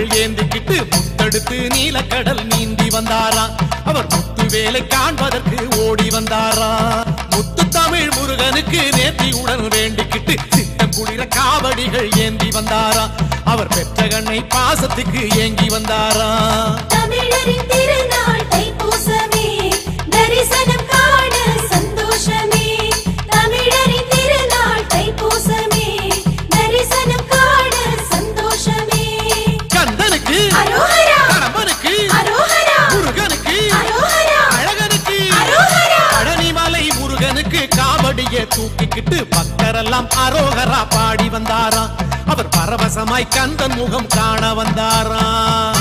காவடிகள் ஏந்திக்கிட்டு முத்தெடுத்து நீலக்கடல் நீந்தி வந்தாராம் அவர் முத்து வேலை காண்பதற்கு ஓடி வந்தாராம் முத்து தமிழ் முருகனுக்கு நேர்த்தியுடன் வேண்டிக்கிட்டு சித்தம் குளிர காவடிகள் ஏந்தி வந்தாராம் அவர் பெற்ற கண்ணை பாசத்துக்கு ஏங்கி வந்தாராம் தமிழரின் திருநாள் தைப்பூசமே தரிசனம் காண சந்தோஷமே தமிழரின் திருநாள் தைப்பூசமே தரிசனம் காண சந்தோஷமே கந்தனுக்கு அரோகரா கடம்பனுக்கு அரோகரா முருகனுக்கு அரோகரா அழகனுக்கு அரோகரா பழனிமலை முருகனுக்கு காவடிய தூக்கிக்கிட்டு பக்தரெல்லாம் அரோகரா பாடி வந்தாராம் அவர் பரவசமாய் கந்தன் முகம் காண வந்தாராம்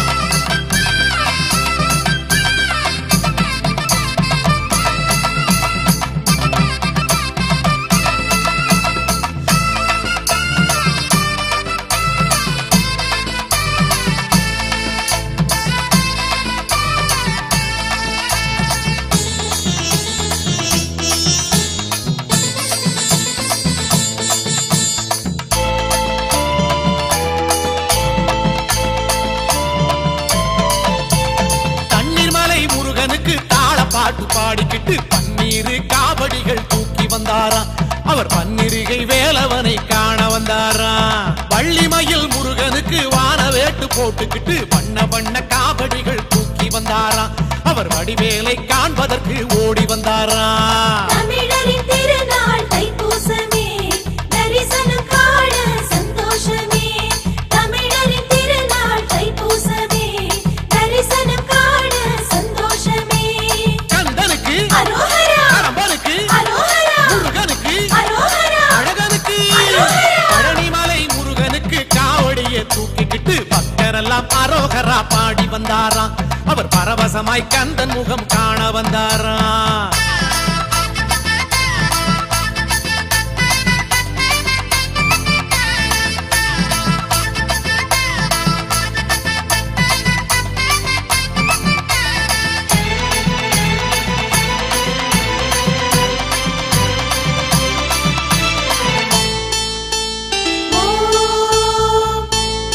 தண்ணீர் மலை முருகனுக்கு தாள பாட்டு பாடிக்கிட்டு பன்னீரு காவடிகள் தூக்கி வந்தாராம் அவர் பன்னிருகை வேலவனை காண வந்தாராம் வள்ளிமயில் முருகனுக்கு வான வேட்டு போட்டுக்கிட்டு வண்ண வண்ண காவடிகள் தூக்கி வந்தாராம் அவர் வடிவேலை காண்பதற்கு ஓடி வந்தாராம் தமிழரின் திருநாள் தைப்பூசமே தரிசனம் காண சந்தோஷமே தமிழரின் திருநாள் தைப்பூசமே தரிசனம் காண சந்தோஷமே கந்தனுக்கு அரோகரா கடம்பனுக்கு அரோகரா முருகனுக்கு அரோகரா அழகனுக்கு பழனிமலை முருகனுக்கு காவடிய தூக்கிக்கிட்டு பக்தரெல்லாம் அரோகரா பாடி வந்தாராம் அவர் பரவசமாய் கந்தன் முகம் காண வந்தாராம் ஓம்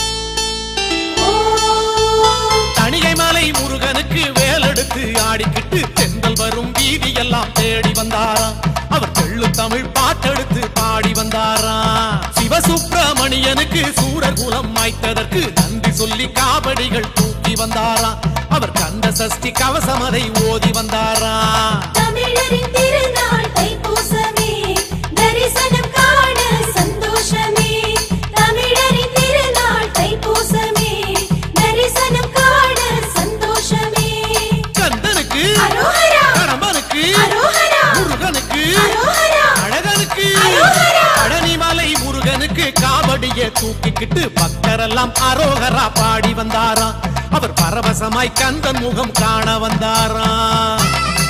ஓம் தணிகை மலை முருகனுக்கு வேலெடுத்து ஆடிக்கிட்டு தென்றல் வரும் வீதியெல்லாம் தேடி வந்தாராம் அவர் தெள்ளு தமிழ் பாட்டெடுத்து பாடி வந்தாராம் சிவசுப்பிரமணியனுக்கு சூரர் குலம் மாய்த்ததற்கு நன்றி சொல்லி காவடிகள் தூக்கி வந்தாராம் அவர் கந்த சஷ்டி கவசமதை ஓதி வந்தாராம் தமிழரின் திருநாள் தைப்பூசமே தரிசனம் காண சந்தோஷமே தமிழரின் திருநாள் தைப்பூசமே தரிசனம் காண சந்தோஷமே கந்தனுக்கு அரோகரா கடம்பனுக்கு அரோகரா முருகனுக்கு அரோகரா அழகனுக்கு அரோகரா. பழனிமலை முருகனுக்கு காவடிய தூக்கிக்கிட்டு பக்தரெல்லாம் அரோகரா பாடி வந்தாராம் அவர் பரவசமாய் கந்தன் முகம் காண வந்தாராம்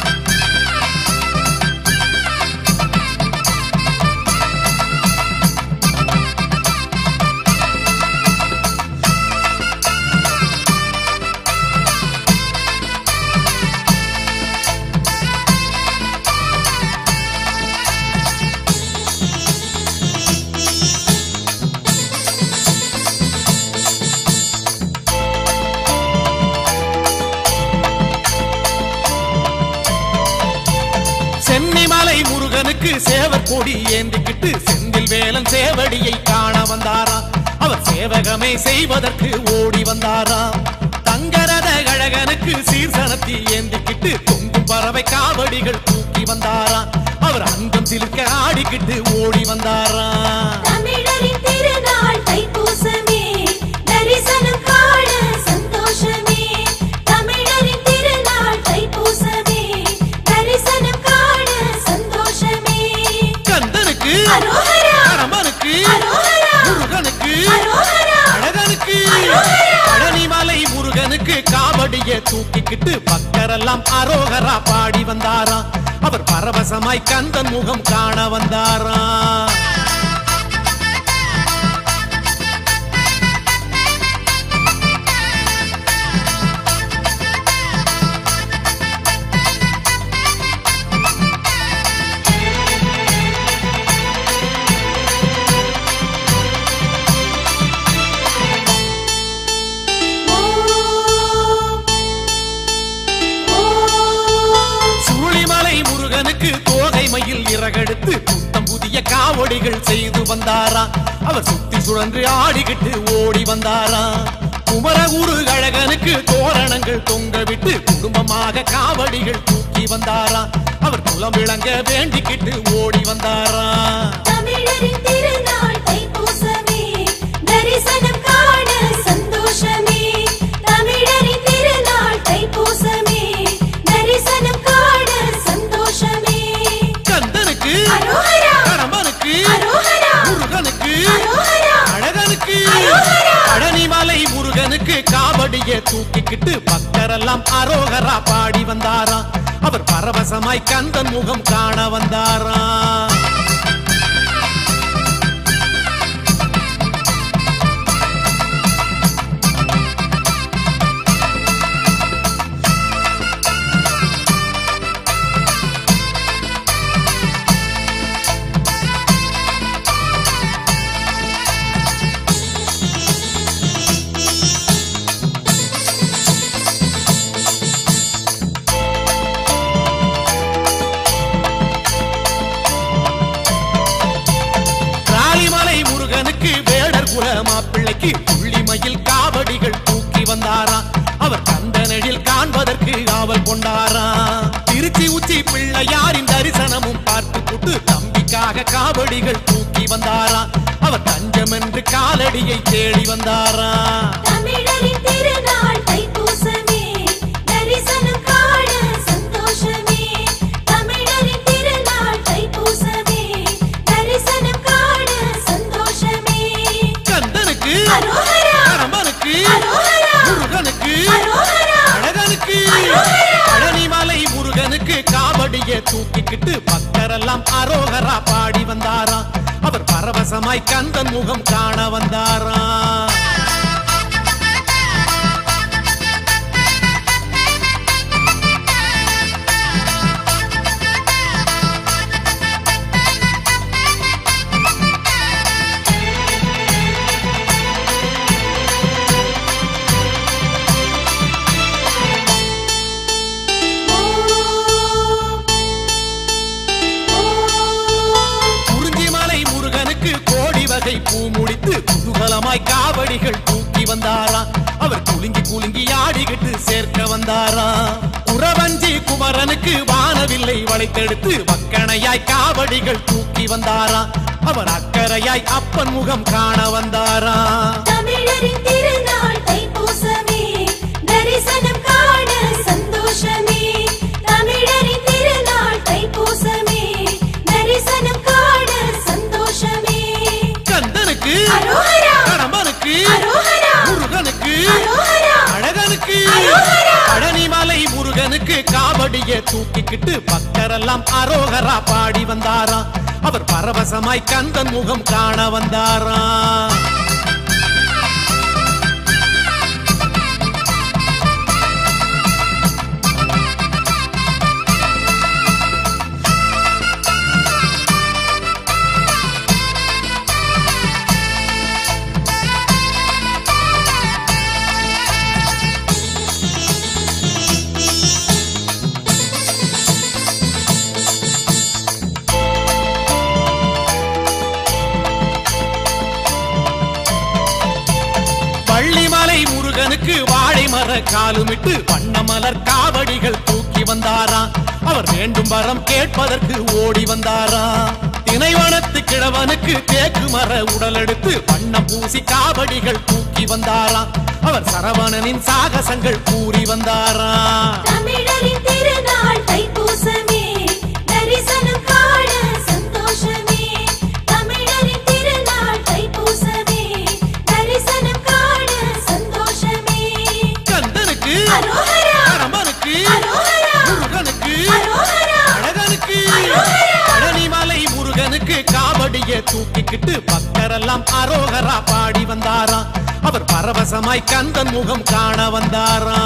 சென்னிமலை முருகனுக்கு சேவர் கொடி ஏந்திக்கிட்டு செந்தில் வேலன் சேவடியை காண வந்தாராம் அவர் சேவகமே செய்வதற்கு ஓடி வந்தாராம் தங்கரத கழகனுக்கு சீர்சனத்தி ஏந்திக்கிட்டு தொங்கும் பறவை காவடிகள் தூக்கி வந்தாராம் அவர் அங்கம் சிலுக்க ஆடிக்கிட்டு ஓடி வந்தாராம் தமிழரின் திருநாள் தைப்பூசமே தரிசனம் காண சந்தோஷமே தமிழரின் திருநாள் தைப்பூசமே தரிசனம் காண சந்தோஷமே கந்தனுக்கு அரோகரா கடம்பனுக்கு அரோகரா முருகனுக்கு அரோகரா அழகனுக்கு அரோகரா. பழனிமலை முருகனுக்கு காவடிய தூக்கிக்கிட்டு பக்தரெல்லாம் அரோகரா பாடி வந்தாராம் அவர் பரவசமாய் கந்தன் முகம் காண வந்தாராம் விறகெடுத்து புத்தம் புதிய காவடிகள் செய்து வந்தாரா அவர் சுத்தி சுழன்று ஆடிக்கிட்டு ஓடி வந்தாரா குமரகுரு அழகனுக்கு தோரணங்கள் தொங்க விட்டு குடும்பமாக காவடிகள் தூக்கி வந்தாரா அவர் குலம் விளங்க வேண்டிக்கிட்டு ஓடி வந்தாரா தமிழரின் திருநாள் தைப்பூசமே தரிசனம் காண சந்தோஷமே தமிழரின் திருநாள் தைப்பூசமே தரிசனம் காண சந்தோஷமே கந்தனுக்கு அரோகரா கடம்பனுக்கு அரோகரா முருகனுக்கு அரோகரா அழகனுக்கு அரோகரா! பழனிமலை முருகனுக்கு காவடிய தூக்கிக்கிட்டு பக்தரெல்லாம் அரோகரா பாடி வந்தாரா அவர் பரவசமாய் கந்தன் முகம் காண வந்தாரா ராலிமலை முருகனுக்கு வேடர் குல மாப்பிள்ளைக்கு புள்ளிமயில் காவடிகள் தூக்கி வந்தாரா அவர் கந்தனெழில் காண்பதற்கு ஆவல் கொண்டாரா திருச்சி உச்சி பிள்ளையாரின் தரிசனமும் பார்த்து புட்டு தம்பிக்காக காவடிகள் தூக்கி வந்தாரா அவர் தஞ்சம் என்று காலடியை தேடி வந்தாரா தமிழரின் திருநாள் தைப்பூசமே தரிசனம் காண சந்தோஷமே தமிழரின் திருநாள் தைப்பூசமே தரிசனம் காண சந்தோஷமே கந்தனுக்கு அரோகரா கடம்பனுக்கு அரோகரா முருகனுக்கு அரோகரா அழகனுக்கு அரோகரா! பழனிமலை முருகனுக்கு காவடிய தூக்கிக்கிட்டு பக்தரெல்லாம் அரோகரா பாடி வந்தாரா அவர் பரவசமாய் கந்தன் முகம் காண வந்தாரா குறிஞ்சிமலை முருகனுக்கு கோடி வகை பூ முடித்து குதூகலமாய் காவடிகள் தூக்கி வந்தாரா அவர் குலுங்கி குலுங்கி ஆடிக்கிட்டு சேர்க்க வந்தாரா உறவஞ்சி குமரனுக்கு வானவில்லை வளைத்தெடுத்து வக்கணையாய் காவடிகள் தூக்கி வந்தாரா அவர் அக்கறையாய் அப்பன் முகம் காண வந்தாரா தமிழரின் திருநாள் தைப்பூசமே தரிசனம் காண சந்தோஷமே தமிழரின் திருநாள் தைப்பூசமே தரிசனம் காண சந்தோஷமே கந்தனுக்கு அரோகரா கடம்பனுக்கு அரோகரா முருகனுக்கு அரோகரா அழகனுக்கு அரோகரா! பழனிமலை முருகனுக்கு காவடிய தூக்கிக்கிட்டு பக்தரெல்லாம் அரோகரா பாடி வந்தாரா அவர் பரவசமாய் கந்தன் முகம் காண வந்தாரா பள்ளிமலை முருகனுக்கு வாழை மர காலுமிட்டு வண்ணமலர் காவடிகள் தூக்கி வந்தாரா அவர் வேண்டும் வரம் கேட்பதற்கு ஓடி வந்தாரா தினைவனத்து கிழவனுக்கு தேக்கு மர உடல் எடுத்து வண்ணம் பூசி காவடிகள் தூக்கி வந்தாரா அவர் சரவணனின் சாகசங்கள் கூறி வந்தாரா தமிழரின் திருநாள் தைப்பூசமே தரிசனம் காண சந்தோஷமே தமிழரின் திருநாள் தைப்பூசமே தரிசனம் காண சந்தோஷமே கந்தனுக்கு அரோகரா கடம்பனுக்கு அரோகரா முருகனுக்கு அரோகரா அழகனுக்கு அரோகரா! பழனிமலை முருகனுக்கு காவடிய தூக்கிக்கிட்டு பக்தரெல்லாம் அரோகரா பாடி வந்தாரா அவர் பரவசமாய் கந்தன் முகம் காண வந்தாரா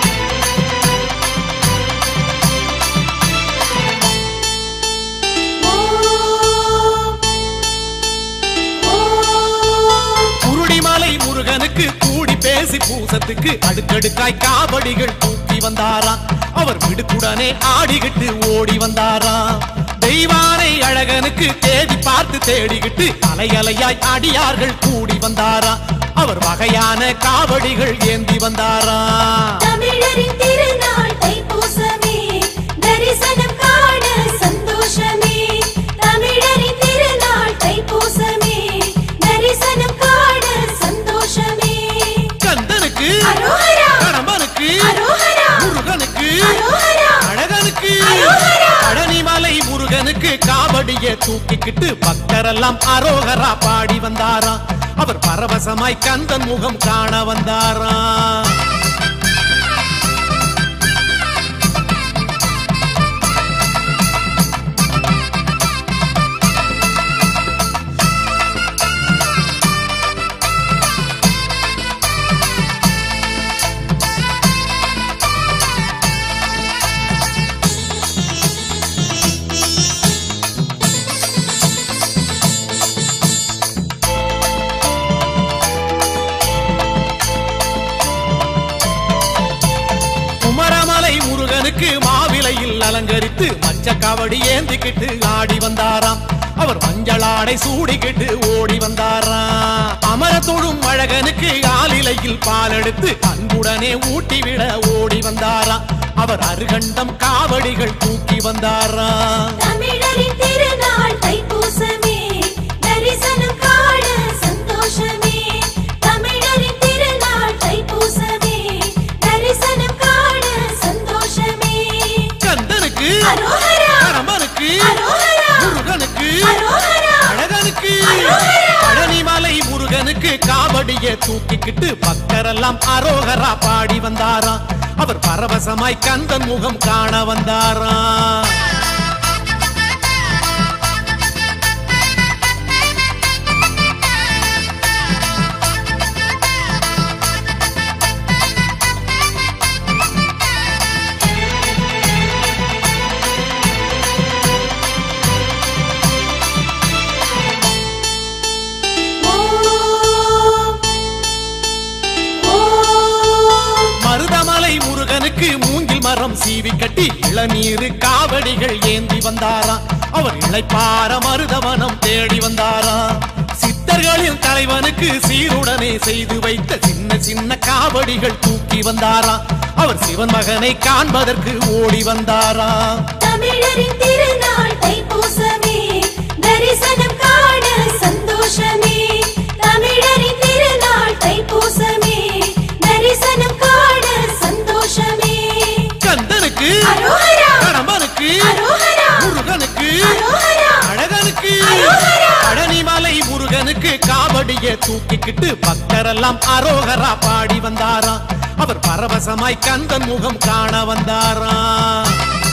ஓ தைப்பூசத்துக்கு அடுக்கடுக்காய் காவடிகள் தூக்கி வந்தாராம் அவர் விடுக்குடனே ஆடிக்கிட்டு ஓடி வந்தாராம் தெய்வானை அழகனுக்கு தேடி பார்த்து தேடிக்கிட்டு அலையலையாய் அடியார்கள் கூடி வந்தாராம் அவர் வகையான காவடிகள் ஏந்தி வந்தாராம் தமிழரின் திருநாள் தைப்பூசமே தரிசனம் காண சந்தோஷமே தமிழரின் திருநாள் தைப்பூசமே தரிசனம் காண சந்தோஷமே கந்தனுக்கு அரோகரா கடம்பனுக்கு அரோகரா முருகனுக்கு அரோகரா அழகனுக்கு அரோகரா. பழனிமலை முருகனுக்கு காவடிய தூக்கிக்கிட்டு பக்தரெல்லாம் அரோகரா பாடி வந்தாராம் அவர் பரவசமாய் கந்தன் முகம் காண வந்தாராம் குமரமலை முருகனுக்கு மாவிலையில் அலங்கரித்து மச்ச காவடி ஏந்திக்கிட்டு ஆடி வந்தாராம் அவர் மஞ்சளாடை சூடிக்கிட்டு ஓடி வந்தாராம் அமர தொழும் அழகனுக்கு ஆலிலையில் பால் எடுத்து அன்புடனே ஊட்டிவிட ஓடி வந்தாராம் அவர் அருகண்டம் காவடிகள் தூக்கி வந்தாராம் தமிழரின் திருநாள் தைப்பூசமே தரிசனம் காண சந்தோஷமே தமிழரின் திருநாள் தைப்பூசமே தரிசனம் காண சந்தோஷமே கந்தனுக்கு அரோகரா கடம்பனுக்கு அரோகரா முருகனுக்கு அரோகரா அழகனுக்கு அரோகரா. பழனிமலை முருகனுக்கு காவடிய தூக்கிக்கிட்டு பக்தரெல்லாம் அரோகரா பாடி வந்தாராம் அவர் பரவசமாய் கந்தன் முகம் காண வந்தாராம் ஓம் ஓம் மருதமலை முருகனுக்கு மூங்கில் மரம் சீவி கட்டி இளநீரு காவடிகள் ஏந்தி வந்தாராம் அவர் இளைப்பார மருதவனம் தேடி வந்தாராம் சித்தர்களின் தலைவனுக்கு சீருடனே செய்து வைத்த சின்ன சின்ன காவடிகள் தூக்கி வந்தாராம் அவர் சிவன் மகனை காண்பதற்கு ஓடி வந்தாராம் தமிழரின் திருநாள் தைப்பூசமே தரிசனம் காண சந்தோஷமே தமிழரின் திருநாள் தைப்பூசமே தரிசனம் காண சந்தோஷமே கந்தனுக்கு அரோகரா கடம்பனுக்கு அரோகரா முருகனுக்கு அரோகரா அழகனுக்கு அரோகரா. பழனிமலை முருகனுக்கு காவடிய தூக்கிக்கிட்டு பக்தரெல்லாம் அரோகரா பாடி வந்தாராம் அவர் பரவசமாய் கந்தன் முகம் காண வந்தாராம்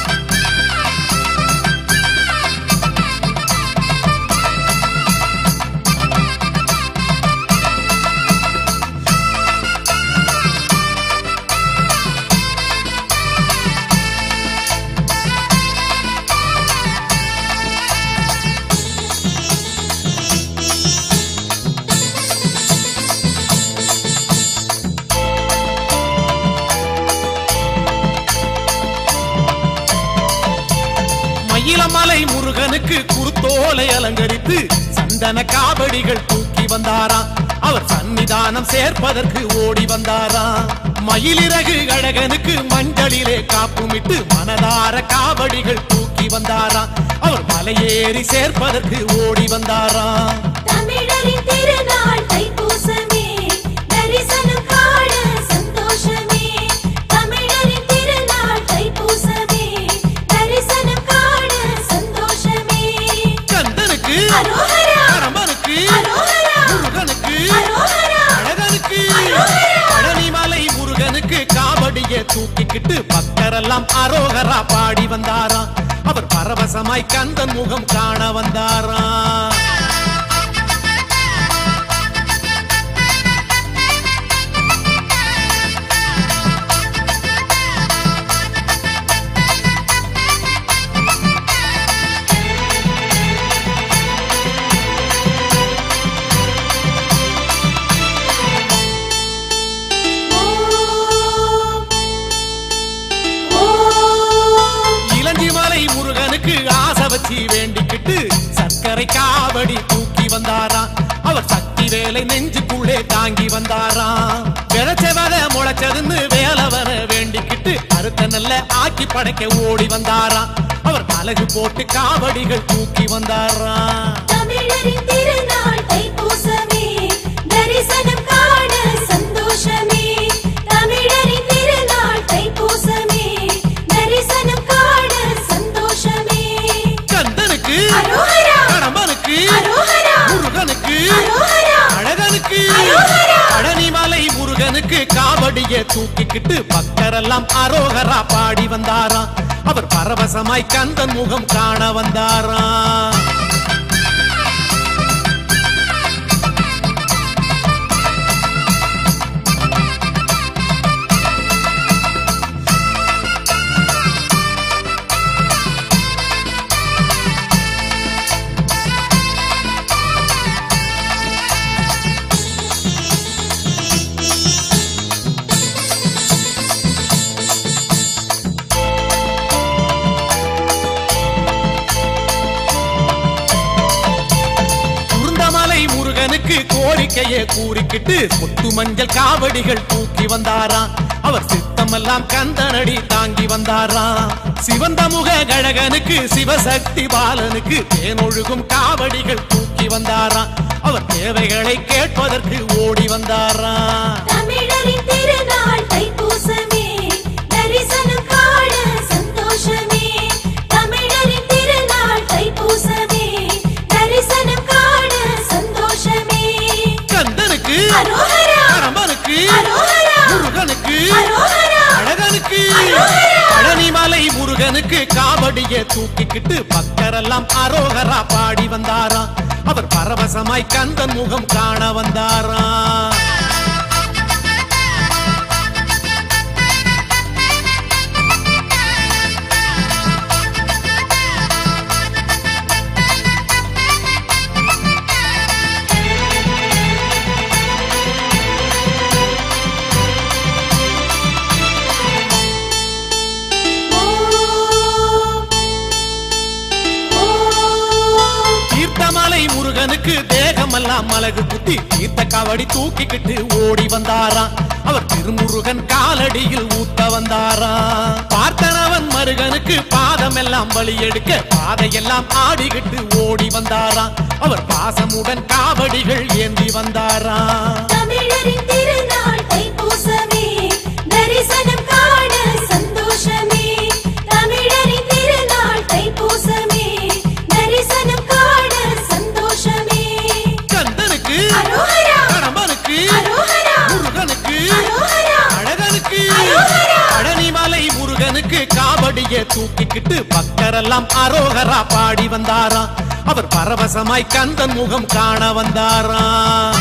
மயிலமலை முருகனுக்கு குருத்தோலை அலங்கரித்து சந்தன காவடிகள் தூக்கி வந்தாராம் அவர் சன்னிதானம் சேர்ப்பதற்கு ஓடி வந்தாராம் மயிலிறகு அழகனுக்கு மஞ்சளிலே காப்புமிட்டு மனதார காவடிகள் தூக்கி வந்தாராம் அவர் மலையேறி சேர்ப்பதற்கு ஓடி வந்தாராம் தமிழரின் திருநாள் தைப்பூசமே தரிசனம் காண சந்தோஷமே தமிழரின் திருநாள் தைப்பூசமே தரிசனம் காண சந்தோஷமே கந்தனுக்கு அரோகரா கடம்பனுக்கு அரோகரா முருகனுக்கு அரோகரா அழகனுக்கு அரோகரா. பழனிமலை முருகனுக்கு காவடிய தூக்கிக்கிட்டு பக்தரெல்லாம் அரோகரா பாடி வந்தாராம் அவர் பரவசமாய் கந்தன் முகம் காண வந்தாராம் கந்தனுக்கு ஆசை வச்சு வேண்டிக்கிட்டு சர்க்கரை காவடி தூக்கி வந்தாராம் அவர் சக்தி வேலை நெஞ்சுக்குள்ளே தாங்கி வந்தாராம் விளைச்சவத முளைச்சதுன்னு வேலவர வேண்டிக்கிட்டு அறுத்த நல்ல ஆக்கி படைக்க ஓடி வந்தாராம் அவர் அழகு போட்டு காவடிகள் தூக்கி வந்தாராம் தமிழரின் திருநாள் தைப்பூசமே தரிசனம் காண சந்தோஷமே தமிழரின் திருநாள் தைப்பூசமே தரிசனம் காண சந்தோஷமே கந்தனுக்கு அரோகரா! கடம்பனுக்கு அரோகரா! முருகனுக்கு அரோகரா! அழகனுக்கு அரோகரா! பழனிமலை முருகனுக்கு காவடிய தூக்கிக்கிட்டு பக்தரெல்லாம் அரோகரா பாடி வந்தாராம் அவர் பரவசமாய் கந்தன் முகம் காண வந்தாராம் குருந்தமலை முருகனுக்கு கோரிக்கையை கூறிக்கிட்டு முத்து மஞ்சள் காவடிகள் தூக்கி வந்தாராம் அவர் சித்தமெல்லாம் கந்தனடி தாங்கி வந்தாராம் சிவந்த முக கழகனுக்கு சிவசக்தி பாலனுக்கு தேனொழுகும் காவடிகள் தூக்கி வந்தாராம் அவர் தேவைகளை கேட்பதற்கு ஓடி வந்தாராம் தமிழரின் திருநாள் தைப்பூசமே தரிசனம் காண சந்தோஷமே தமிழரின் திருநாள் தைப்பூசமே தரிசனம் காண சந்தோஷமே கந்தனுக்கு அரோகரா! கடம்பனுக்கு அரோகரா! முருகனுக்கு அரோகரா! அழகனுக்கு அரோகரா! பழனிமலை முருகனுக்கு காவடிய தூக்கிக்கிட்டு பக்தரெல்லாம் அரோகரா பாடி வந்தாராம் அவர் பரவசமாய் கந்தன் முகம் காண வந்தாராம் ஓம் ஓம் தீர்த்தமலை முருகனுக்கு தேகமெல்லாம் மலகு குத்தி தீர்த்த காவடி தூக்கிக்கிட்டு ஓடி வந்தாராம் அவர் திருமுருகன் காலடியில் ஊத்த வந்தாராம் பார்த்தனவன் மருகனுக்கு பாதமெல்லாம் வழி எடுக்க பாதையெல்லாம் ஆடிக்கிட்டு ஓடி வந்தாராம் அவர் பாசமுடன் காவடிகள் ஏந்தி வந்தாராம் தமிழரின் திருநாள் தைப்பூசமே தரிசனம் காண சந்தோஷமே தமிழரின் திருநாள் தைப்பூசமே தரிசனம் காண சந்தோஷமே கந்தனுக்கு அரோகரா! கடம்பனுக்கு அரோகரா! முருகனுக்கு அரோகரா! அழகனுக்கு அரோகரா! பழனிமலை முருகனுக்கு காவடிய தூக்கிக்கிட்டு பக்தரெல்லாம் அரோகரா பாடி வந்தாராம் அவர் பரவசமாய் கந்தன் முகம் காண வந்தாராம்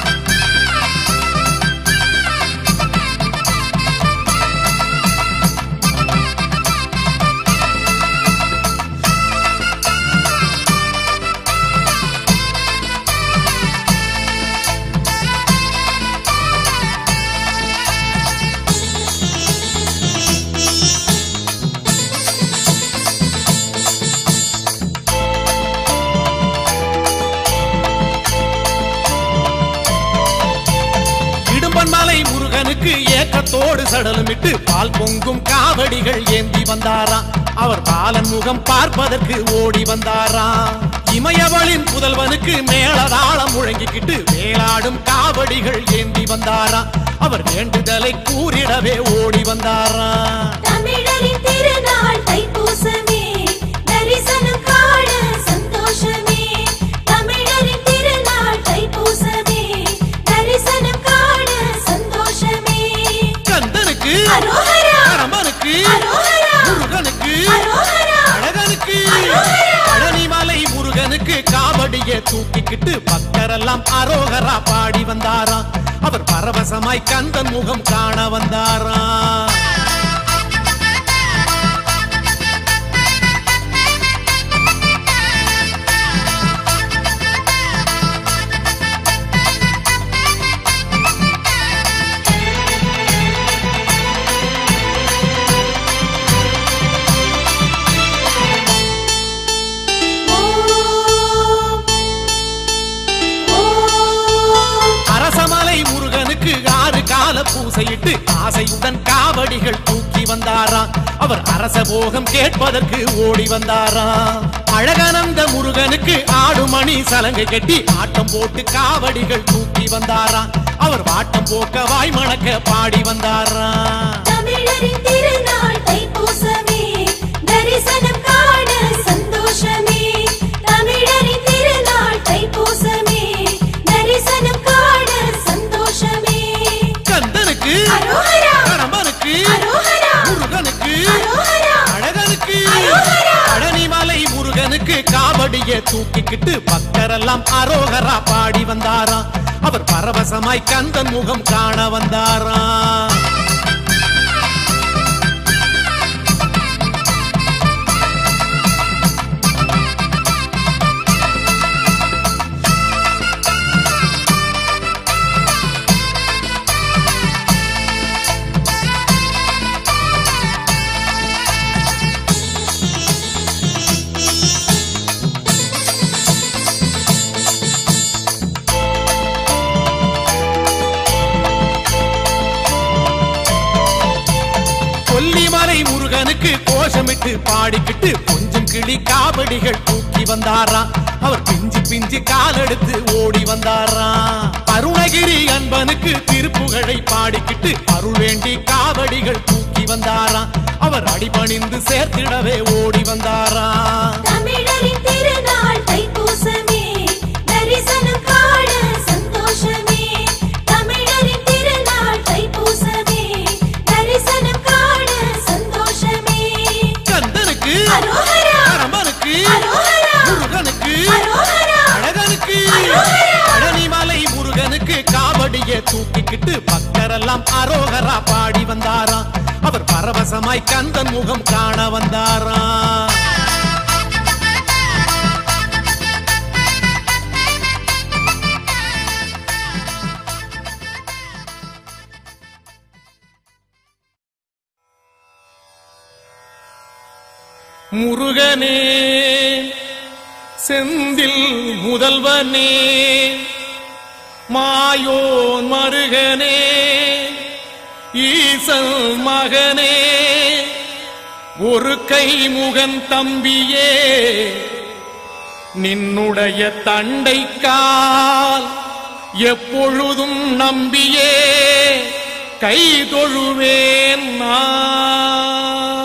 இடும்பன்மலை முருகனுக்கு ஏக்கத்தோடு சடலமிட்டு பால் பொங்கும் காவடிகள் ஏந்தி வந்தாராம் அவர் பாலன் முகம் பார்ப்பதற்கு ஓடி வந்தாராம் இமயவளின் புதல்வனுக்கு மேளதாளம் முழங்கிக்கிட்டு வேலாடும் காவடிகள் ஏந்தி வந்தாராம் அவர் வேண்டுதலை கூறிடவே ஓடி வந்தாராம் தமிழரின் திருநாள் தைப்பூசமே தரிசனம் காண சந்தோஷமே தமிழரின் திருநாள் தைப்பூசமே தரிசனம் காண சந்தோஷமே கந்தனுக்கு அரோகரா! கடம்பனுக்கு அரோகரா! முருகனுக்கு அரோகரா! அழகனுக்கு அரோகரா! பழனிமலை முருகனுக்கு காவடிய தூக்கிக்கிட்டு பக்தரெல்லாம் அரோகரா பாடி வந்தாராம் அவர் பரவசமாய் கந்தன் முகம் காண வந்தாராம் பூசையிட்டு ஆசையுடன் காவடிகள் தூக்கி வந்தாராம் அவர் அரச போகம் கேட்பதற்கு ஓடி வந்தாராம் அழகானந்த முருகனுக்கு ஆடுமணி சலங்கை கட்டி ஆட்டம் போட்டு காவடிகள் தூக்கி வந்தாராம் அவர் வாட்டம் போக்க வாய் மணக்க பாடி வந்தாராம் தமிழரின் திருநாள் தைப்பூசமே தரிசனம் காண சந்தோஷமே தமிழரின் திருநாள் தைப்பூசமே தரிசனம் காண சந்தோஷமே கந்தனுக்கு அரோகரா கடம்பனுக்கு அரோகரா முருகனுக்கு அரோகரா அழகனுக்கு அரோகரா. பழனிமலை முருகனுக்கு காவடிய தூக்கிக்கிட்டு பக்தரெல்லாம் அரோகரா பாடி வந்தாராம் அவர் பரவசமாய் கந்தன் முகம் காண வந்தாராம் கொல்லிமலை முருகனுக்கு கோஷமிட்டு பாடிக்கிட்டு கொஞ்சம் கிளி காவடிகள் தூக்கி வந்தாராம் அவர் பிஞ்சு பிஞ்சு காலெடுத்து ஓடி வந்தாராம் அருணகிரி அன்பனுக்கு திருப்புகழை பாடிக்கிட்டு அருள் வேண்டி காவடிகள் தூக்கி வந்தாராம் அவர் அடிபணிந்து சேர்த்திடவே ஓடி வந்தாராம் தமிழரின் திருநாள் தைப்பூசமே தரிசனம் காண சந்தோஷமே தமிழரின் திருநாள் தைப்பூசமே தரிசனம் காண சந்தோஷமே கந்தனுக்கு அரோகரா கடம்பனுக்கு அரோகரா முருகனுக்கு அரோகரா அழகனுக்கு அரோகரா. பழனிமலை முருகனுக்கு காவடிய தூக்கிக்கிட்டு பக்தரெல்லாம் அரோகரா பாடி வந்தாராம் அவர் பரவசமாய் கந்தன் முகம் காண வந்தாராம் முருகனே செந்தில் முதல்வனே மாயோன் மருகனே ஈசல் மகனே ஒரு கை முகன் தம்பியே நின்னுடைய தண்டைக்கால் எப்பொழுதும் நம்பியே கை தொழுவேன் நான்